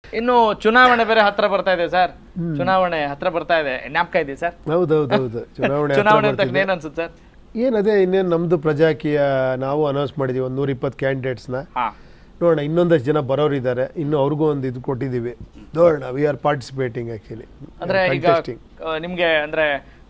ಇನ್ನು ಚುನಾವಣೆ ಬೇರೆ ಹತ್ರ ಬರ್ತಾ ಇದೆ ಸರ್ ಚುನಾವಣೆ ಹತ್ರ ಬರ್ತಾ ಇದೆ ಜ್ಞಾಪಕ ಇದೆ ಸರ್ ಹೌದೌದೌದು ಚುನಾವಣೆ ಹತ್ರ ಚುನಾವಣೆ ಅಂತ ಬರ್ತಿದೆ. ಏನ್ ಅನ್ಸುತ್ತೆ ಸರ್ ಏನದೇ ಇನ್ನೇನು ನಮ್ಮದು ಪ್ರಜಾಕೀಯ ನಾವು ಅನೌನ್ಸ್ ಮಾಡಿದ್ದೀವಿ ಒಂದು ನೂರ ಇಪ್ಪತ್ತು ಕ್ಯಾಂಡಿಡೇಟ್ಸ್ನ ಹಾ ನೋಡೋಣ ಇನ್ನೊಂದಷ್ಟು ಜನ ಬರೋರಿದ್ದಾರೆ ಇನ್ನು ಅವ್ರಿಗೂ ಒಂದು ಇದು ಕೊಟ್ಟಿದ್ದೀವಿ ನೋಡೋಣ ವಿ ಆರ್ ಪಾರ್ಟಿಸಿಪೇಟಿಂಗ್ ಆ್ಯಕ್ಚುಲಿ ಅಂದ್ರೆ ಈಗ ಆ, ನಿಮ್ಗೆ ಅಂದ್ರೆ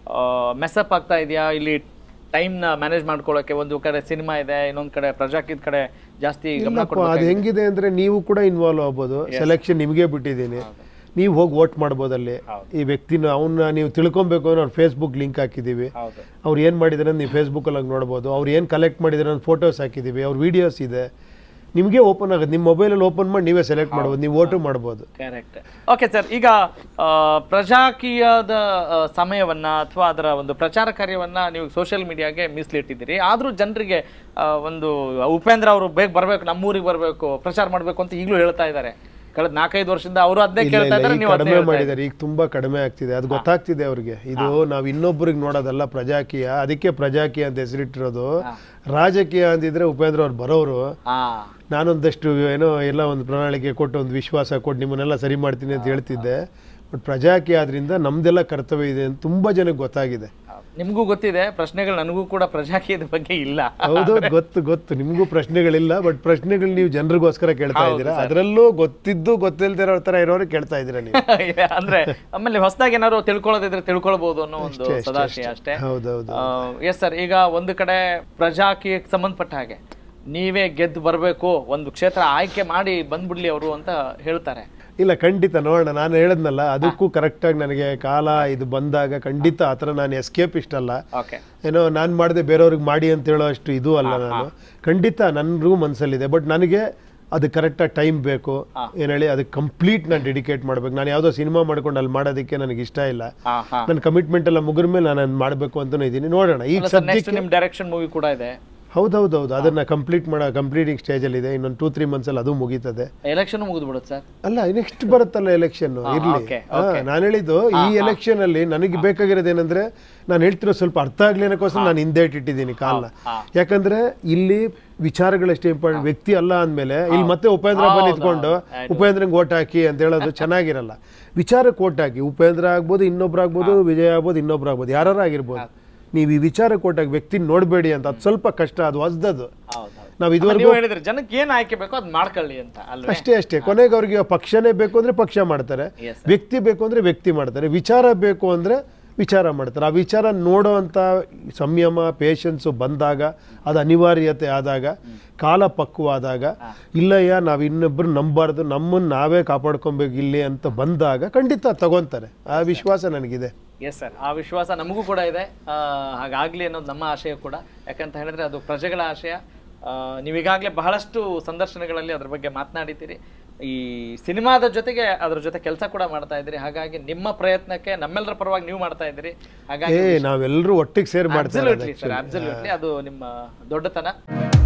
ಮೆಸಪ್ ಆಗ್ತಾ ಇದೆಯಾ ಇಲ್ಲಿ ಟೈಮ್ ನ ಮ್ಯಾನೇಜ್ ಮಾಡ್ಕೊಳ್ಳೋಕೆ ಒಂದು ಕಡೆ ಸಿನಿಮಾ ಇದೆ ಇನ್ನೊಂದ್ ಕಡೆ ಪ್ರಜಾಕಿದ್ ಕಡೆ ಜಾಸ್ತಿ ಗಮನ ಇಲ್ಲಪ್ಪ ಅದು ಹೆಂಗಿದೆ ಅಂದರೆ ನೀವು ಕೂಡ ಇನ್ವಾಲ್ವ್ ಆಗ್ಬೋದು ಸೆಲೆಕ್ಷನ್ ನಿಮಗೆ ಬಿಟ್ಟಿದ್ದೀನಿ ನೀವು ಹೋಗಿ ವೋಟ್ ಮಾಡ್ಬೋದು ಅಲ್ಲಿ ಈ ವ್ಯಕ್ತಿನ ಅವನ್ನ ನೀವು ತಿಳ್ಕೊಬೇಕು ಅಂದ್ರೆ ಅವ್ರ ಫೇಸ್ಬುಕ್ ಲಿಂಕ್ ಹಾಕಿದ್ದೀವಿ ಹೌದು ಅವ್ರು ಏನು ಮಾಡಿದಾರೆ ಅಂತ ನೀವು ಫೇಸ್ಬುಕ್ಕಲ್ಲಿ ಹೋಗಿ ನೋಡ್ಬೋದು ಅವ್ರು ಏನು ಕಲೆಕ್ಟ್ ಮಾಡಿದಾರೆ ಅಂತ ಫೋಟೋಸ್ ಹಾಕಿದ್ದೀವಿ ಅವ್ರ ವಿಡಿಯೋಸ್ ಇದೆ ನಿಮಗೆ ಓಪನ್ ಆಗುತ್ತೆ ನಿಮ್ಮ ಮೊಬೈಲಲ್ಲಿ ಓಪನ್ ಮಾಡಿ ನೀವೇ ಸೆಲೆಕ್ಟ್ ಮಾಡ್ಬೋದು ನೀವು ವೋಟು ಮಾಡ್ಬೋದು ಕರೆಕ್ಟ್ ಓಕೆ ಸರ್ ಈಗ ಆ, ಪ್ರಜಾಕೀಯದ ಆ, ಸಮಯವನ್ನ ಅಥವಾ ಅದರ ಒಂದು ಪ್ರಚಾರ ಕಾರ್ಯವನ್ನ ನೀವು ಸೋಷಿಯಲ್ ಮೀಡಿಯಾಗೆ ಮೀಸಲಿಟ್ಟಿದ್ದೀರಿ ಆದ್ರೂ ಜನರಿಗೆ ಆ, ಒಂದು ಉಪೇಂದ್ರ ಅವರು ಬೇಗ ಬರಬೇಕು ನಮ್ಮೂರಿಗೆ ಬರಬೇಕು ಪ್ರಚಾರ ಮಾಡಬೇಕು ಅಂತ ಈಗಲೂ ಹೇಳ್ತಾ ಇದ್ದಾರೆ ಕಳೆದ ನಾಲ್ಕೈದು ವರ್ಷದಿಂದ ಅವರು ಅದನ್ನೇ ಇಲ್ಲ, ಕೇಳ್ತಾ ಇಲ್ಲ, ಇದ್ದಾರೆ ಈಗ ನೀವು ಅದನ್ನೇ ಕಡಿಮೆ ಹೇಳ್ತಾ ಮಾಡಿದ್ದಾರೆ ಈಗ ತುಂಬಾ ಕಡಿಮೆ ಆಗ್ತಿದೆ ಅದು ಗೊತ್ತಾಗ್ತಿದೆ ಅವ್ರಿಗೆ ಇದು ನಾವು ಇನ್ನೊಬ್ಬರಿಗೆ ನೋಡೋದಲ್ಲ ಪ್ರಜಾಕೀಯ ಅದಕ್ಕೆ ಪ್ರಜಾಕೀಯ ಅಂತ ಹೆಸರಿಟ್ಟಿರೋದು ರಾಜಕೀಯ ಅಂತಿದ್ರೆ ಉಪೇಂದ್ರ ಅವ್ರು ಬರೋರು ಹಾ ನಾನೊಂದಷ್ಟು ಏನೋ ಎಲ್ಲ ಒಂದು ಪ್ರಣಾಳಿಕೆ ಕೊಟ್ಟು ಒಂದು ವಿಶ್ವಾಸ ಕೊಟ್ಟು ನಿಮ್ಮನ್ನೆಲ್ಲ ಸರಿ ಮಾಡ್ತೀನಿ ಅಂತ ಹೇಳ್ತಿದ್ದೆ ಬಟ್ ಪ್ರಜಾಕೀಯ ಆದ್ರಿಂದ ನಮ್ದೆಲ್ಲ ಕರ್ತವ್ಯ ಇದೆ ಅಂತ ತುಂಬಾ ಜನಕ್ಕೆ ಗೊತ್ತಾಗಿದೆ ನಿಮಗೂ ಗೊತ್ತಿದೆ ಪ್ರಶ್ನೆಗಳು ನನಗೂ ಕೂಡ ಪ್ರಜಾಕೀಯದ ಬಗ್ಗೆ ಇಲ್ಲ ಹೌದೌದು ಗೊತ್ತು ಗೊತ್ತು ನಿಮಗೂ ಪ್ರಶ್ನೆಗಳಿಲ್ಲ ಬಟ್ ಪ್ರಶ್ನೆಗಳು ನೀವು ಜನರಿಗೋಸ್ಕರ ಕೇಳ್ತಾ ಇದ್ದೀರಾ ಅದರಲ್ಲೂ ಗೊತ್ತಿದ್ದು ಗೊತ್ತಿಲ್ದೇ ಇರೋ ತರ ಇರೋರು ಕೇಳ್ತಾ ಇದ್ದೀರಾ ನೀವು ಅಂದ್ರೆ ಆಮೇಲೆ ಹೊಸದಾಗಿ ಏನಾದ್ರು ತಿಳ್ಕೊಳ್ಳೋದಿದ್ರೆ ತಿಳ್ಕೊಳ್ಬಹುದು ಅನ್ನೋ ಒಂದು ಸದಾಶಯ ಅಷ್ಟೇ ಹೌದೌದು ಎಸ್ ಸರ್ ಈಗ ಒಂದು ಕಡೆ ಪ್ರಜಾಕೀಯಕ್ಕೆ ಸಂಬಂಧಪಟ್ಟ ಹಾಗೆ ನೀವೇ ಗೆದ್ದು ಬರಬೇಕು ಒಂದು ಕ್ಷೇತ್ರ ಆಯ್ಕೆ ಮಾಡಿ ಬಂದ್ಬಿಡ್ಲಿ ಅವರು ಅಂತ ಹೇಳ್ತಾರೆ ಇಲ್ಲ ಖಂಡಿತ ನೋಡೋಣ ನಾನು ಹೇಳದ್ನಲ್ಲ ಅದಕ್ಕೂ ಕರೆಕ್ಟಾಗಿ ನನಗೆ ಕಾಲ ಇದು ಬಂದಾಗ ಖಂಡಿತ ಆ ಥರ ನಾನು ಎಸ್ಕೇಪ್ ಇಷ್ಟಲ್ಲ ಓಕೆ ಏನೋ ನಾನು ಮಾಡಿದೆ ಬೇರೆಯವ್ರಿಗೆ ಮಾಡಿ ಅಂತ ಹೇಳೋ ಅಷ್ಟು ಇದು ಅಲ್ಲ ನಾನು ಖಂಡಿತ ನನಗೂ ಮನಸ್ಸಲ್ಲಿದೆ ಬಟ್ ನನಗೆ ಅದು ಕರೆಕ್ಟಾಗಿ ಟೈಮ್ ಬೇಕು ಏನು ಹೇಳಿ ಅದಕ್ಕೆ ಕಂಪ್ಲೀಟ್ ನಾನು ಡೆಡಿಕೇಟ್ ಮಾಡ್ಬೇಕು ನಾನು ಯಾವುದೋ ಸಿನಿಮಾ ಮಾಡ್ಕೊಂಡು ಅಲ್ಲಿ ಮಾಡೋದಕ್ಕೆ ನನಗೆ ಇಷ್ಟ ಇಲ್ಲ ಹಾ ಹಾ ನನ್ನ ಕಮಿಟ್ಮೆಂಟ್ ಎಲ್ಲ ಮುಗಿದ ಮೇಲೆ ನಾನು ಅದ್ನ ಮಾಡಬೇಕು ಅಂತಲೂ ಇದ್ದೀನಿ ನೋಡೋಣ ಈಗ ಸರ್ ಸದ್ಯಕ್ಕೆ ನೆಕ್ಸ್ಟ್ ನಿಮ್ ಡೈರೆಕ್ಷನ್ ಮೂವಿ ಕೂಡ ಇದೆ ಹೌದೌದೌದು ಅದನ್ನ ಕಂಪ್ಲೀಟ್ ಮಾಡೋ ಕಂಪ್ಲೀಟಿಂಗ್ ಸ್ಟೇಜಲ್ಲಿ ಇದೆ ಇನ್ನೊಂದು ಟೂ ತ್ರೀ ಮಂತ್ಸಲ್ಲಿ ಅದು ಮುಗೀತದೆ ಎಲೆಕ್ಷನ್ ಮುಗಿದು ಬಿಡುತ್ತೆ ಸರ್ ಅಲ್ಲ ನೆಕ್ಸ್ಟ್ ಬರುತ್ತಲ್ಲ ಎಲೆಕ್ಷನ್ ಇರ್ಲಿ okay, ನಾನು ಹೇಳಿದ್ದು ಈ ಎಲೆಕ್ಷನ್ ಅಲ್ಲಿ ನನಗೆ ಬೇಕಾಗಿರೋದು ಏನಂದ್ರೆ ನಾನು ಹೇಳ್ತಿರೋ ಸ್ವಲ್ಪ ಅರ್ಥ ಆಗ್ಲಿ ಅನ್ನೋಕ್ಕೋಸ್ಕರ ನಾನು ಹಿಂದೆ ಇಟ್ಟಿದ್ದೀನಿ ಕಾಲ್ನ ಯಾಕಂದ್ರೆ ಇಲ್ಲಿ ವಿಚಾರಗಳಷ್ಟೇ ಇಂಪಾರ್ಟೆಂಟ್ ವ್ಯಕ್ತಿ ಅಲ್ಲ ಅಂದ್ಮೇಲೆ ಇಲ್ಲಿ ಮತ್ತೆ ಉಪೇಂದ್ರ ಬಂದು ನಿಂತ್ಕೊಂಡು ಉಪೇಂದ್ರಂಗೆ ಓಟ್ ಹಾಕಿ ಅಂತ ಹೇಳೋದು ಚೆನ್ನಾಗಿರಲ್ಲ ವಿಚಾರಕ್ಕೆ ಓಟ್ ಹಾಕಿ ಉಪೇಂದ್ರ ಆಗ್ಬೋದು ಇನ್ನೊಬ್ರು ಆಗ್ಬೋದು ವಿಜಯ್ ಆಗ್ಬೋದು ಇನ್ನೊಬ್ರು ಆಗ್ಬೋದು ಯಾರು ಆಗಿರ್ಬೋದು ನೀವು ಈ ವಿಚಾರಕ್ಕೆ ಓಟ್ ಹಾಕಿ ವ್ಯಕ್ತಿ ನೋಡಬೇಡಿ ಅಂತ ಅದು ಸ್ವಲ್ಪ ಕಷ್ಟ ಅದು ಹೊಸ್ದದು ಹೌದು ನಾವು ಇದುವರೆಗೂ ನೀವು ಹೇಳಿದ್ರೆ ಜನಕ್ಕೆ ಏನ್ ಆಯ್ಕೆ ಬೇಕೋ ಅದ್ ಮಾಡ್ಕೊಳ್ಳಿ ಅಂತ ಅಲ್ವೇ ಅಷ್ಟೇ ಅಷ್ಟೇ ಕೊನೆಗೆ ಅವ್ರಿಗೆ ಪಕ್ಷನೇ ಬೇಕು ಅಂದ್ರೆ ಪಕ್ಷ ಮಾಡ್ತಾರೆ Yes, ವ್ಯಕ್ತಿ ಬೇಕು ಅಂದ್ರೆ ವ್ಯಕ್ತಿ ಮಾಡ್ತಾರೆ ವಿಚಾರ ಬೇಕು ಅಂದ್ರೆ ವಿಚಾರ ಮಾಡ್ತಾರೆ ಆ ವಿಚಾರ ನೋಡೋವಂಥ ಸಂಯಮ ಪೇಷನ್ಸು ಬಂದಾಗ ಅದು ಅನಿವಾರ್ಯತೆ ಆದಾಗ ಕಾಲ ಪಕ್ವಾದಾಗ ಇಲ್ಲಯ್ಯ ನಾವು ಇನ್ನೊಬ್ರು ನಂಬಾರ್ದು ನಮ್ಮನ್ನು ನಾವೇ ಕಾಪಾಡ್ಕೊಬೇಕು ಇಲ್ಲಿ ಅಂತ ಬಂದಾಗ ಖಂಡಿತ ತಗೊಂತಾರೆ ಆ ವಿಶ್ವಾಸ ನನಗಿದೆ ಎಸ್ ಸರ್ ಆ ವಿಶ್ವಾಸ ನಮಗೂ ಕೂಡ ಇದೆ ಆ, ಹಾಗಾಗ್ಲಿ ಅನ್ನೋದು ನಮ್ಮ ಆಶಯ ಕೂಡ ಯಾಕಂತ ಹೇಳಿದ್ರೆ ಅದು ಪ್ರಜೆಗಳ ಆಶಯ ಆ, ನೀವೀಗಾಗಲೇ ಬಹಳಷ್ಟು ಸಂದರ್ಶನಗಳಲ್ಲಿ ಅದ್ರ ಬಗ್ಗೆ ಮಾತನಾಡಿದ್ದೀರಿ ಈ ಸಿನಿಮಾದ ಜೊತೆಗೆ ಅದ್ರ ಜೊತೆ ಕೆಲಸ ಕೂಡ ಮಾಡ್ತಾ ಇದ್ದೀರಿ ಹಾಗಾಗಿ ನಿಮ್ಮ ಪ್ರಯತ್ನಕ್ಕೆ ನಮ್ಮೆಲ್ಲರ ಪರವಾಗಿ ನೀವು ಮಾಡ್ತಾ ಇದ್ದೀರಿ ಹಾಗಾಗಿ ಏ ನಾವೆಲ್ಲರೂ ಒಟ್ಟಿಗೆ ಸೇರಿ ಮಾಡ್ತಾರೆ ಅಬ್ಸಲ್ಯೂಟ್ಲಿ ಸರ್ ಅಬ್ಸಲ್ಯೂಟ್ಲಿ ಅದು ನಿಮ್ಮ ದೊಡ್ಡತನ